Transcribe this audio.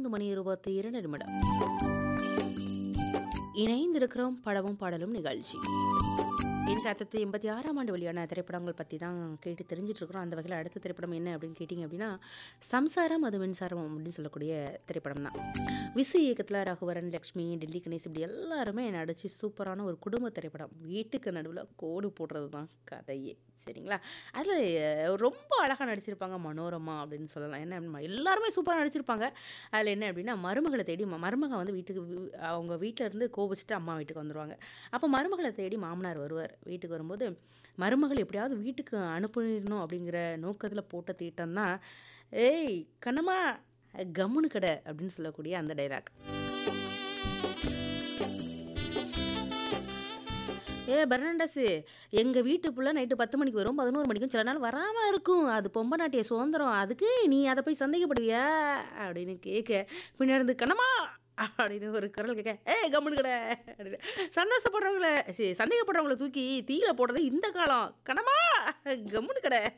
மணி இருபத்தி இரண்டு நிமிடம் இணைந்திருக்கிறோம் படமும் பாடலும் நிகழ்ச்சி எனக்கு அடுத்தது எண்பத்தி ஆறாம் ஆண்டு வெளியான திரைப்படங்கள் பற்றி தான் கேட்டு தெரிஞ்சிட்டு இருக்கிறோம் அந்த வகையில் அடுத்த திரைப்படம் என்ன அப்படின்னு கேட்டிங்க அப்படின்னா சம்சாரம் அது மின்சாரம் அப்படின்னு சொல்லக்கூடிய திரைப்படம் தான் விசு இயக்கத்தில் ரகுவரன் லக்ஷ்மி டெல்லி கணேஷ் இப்படி எல்லாருமே நடிச்சு சூப்பரான ஒரு குடும்ப திரைப்படம் வீட்டுக்கு நடுவில் கோடு போடுறது தான் கதையே சரிங்களா அதில் ரொம்ப அழகாக நடிச்சிருப்பாங்க மனோரமா அப்படின்னு சொல்லலாம் என்ன அப்படின்னா, எல்லாருமே சூப்பராக நடிச்சிருப்பாங்க அதில் என்ன அப்படின்னா மருமகளை தேடி ம- மருமக வந்து வீட்டுக்கு வி- அவங்க வீட்டில் இருந்து கோபிச்சுட்டு அம்மா வீட்டுக்கு வந்துடுவாங்க அப்போ மருமகளை தேடி மாமனார் வருவார் வீட்டுக்கு வரும்போது மருமகள் எப்படியாவது வீட்டுக்கு அனுப்பிடணும் அப்படிங்கிற நோக்கத்தில் போட்ட தீட்டம் தான் ஏய் கண்ணம்மா கம்முனு கடை அப்படின்னு சொல்லக்கூடிய அந்த டைலாக் ஏ பெர்னாண்டஸு எங்கள் வீட்டு புள்ள நைட்டு பத்து மணிக்கு வரும் பதினோரு மணிக்கும் சில நாள் வராமல் இருக்கும் அது பொம்பை நாட்டிய சுதந்திரம் அதுக்கு நீ அதை போய் சந்தேகப்படுவியா அப்படின்னு கேட்க பின்னாடி இருந்து கண்ணம்மா அப்படின்னு ஒரு குரல் கேட்க ஏ கம்முனு கடை அப்படின்னு சந்தோஷப்படுறவங்கள சரி சந்தேகப்படுறவங்கள தூக்கி தீயில போடுறது இந்த காலம் கண்ணம்மா கம்முனு கடை